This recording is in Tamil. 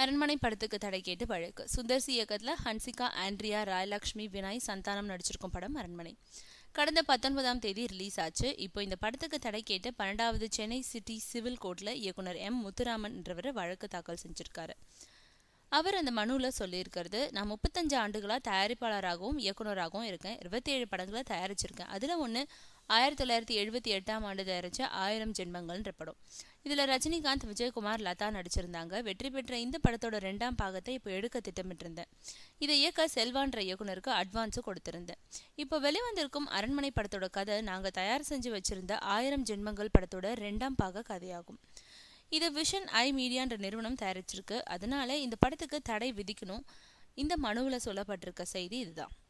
அரண்மனை படத்துக்கு தடை கேட்டு வழக்கு சுந்தர்சி இயக்கத்துல ஹன்சிகா ஆண்ட்ரியா ராயலக்ஷ்மி வினாய் சந்தானம் நடிச்சிருக்கும் படம் அரண்மனை கடந்த பத்தொன்பதாம் தேதி ரிலீஸ் ஆச்சு இப்போ இந்த படத்துக்கு தடை கேட்டு பன்னெண்டாவது சென்னை சிட்டி சிவில் கோர்ட்ல இயக்குனர் எம் முத்துராமன் என்றவர் வழக்கு தாக்கல் செஞ்சிருக்காரு அவர் அந்த மனுவில் சொல்லியிருக்கிறது நான் முப்பத்தஞ்சு ஆண்டுகளாக தயாரிப்பாளராகவும் இயக்குனராகவும் இருக்கேன் இருபத்தேழு படங்களை தயாரிச்சிருக்கேன் அதில் ஒன்று ஆயிரத்தி தொள்ளாயிரத்தி எழுபத்தி எட்டாம் ஆண்டு தயாரித்த ஆயிரம் ஜென்மங்கள்ன்ற படம் இதில் ரஜினிகாந்த் விஜயகுமார் லதா நடிச்சிருந்தாங்க வெற்றி பெற்ற இந்த படத்தோட ரெண்டாம் பாகத்தை இப்போ எடுக்க திட்டமிட்டிருந்தேன் இதை இயக்க செல்வான்ற இயக்குனருக்கு அட்வான்ஸும் கொடுத்திருந்தேன் இப்போ வெளிவந்திருக்கும் அரண்மனை படத்தோட கதை நாங்கள் தயார் செஞ்சு வச்சிருந்த ஆயிரம் ஜென்மங்கள் படத்தோட ரெண்டாம் பாக கதையாகும் இது விஷன் ஐ மீடியான்ற நிறுவனம் தயாரிச்சிருக்கு அதனால இந்த படத்துக்கு தடை விதிக்கணும் இந்த மனுவில் சொல்லப்பட்டிருக்க செய்தி இதுதான்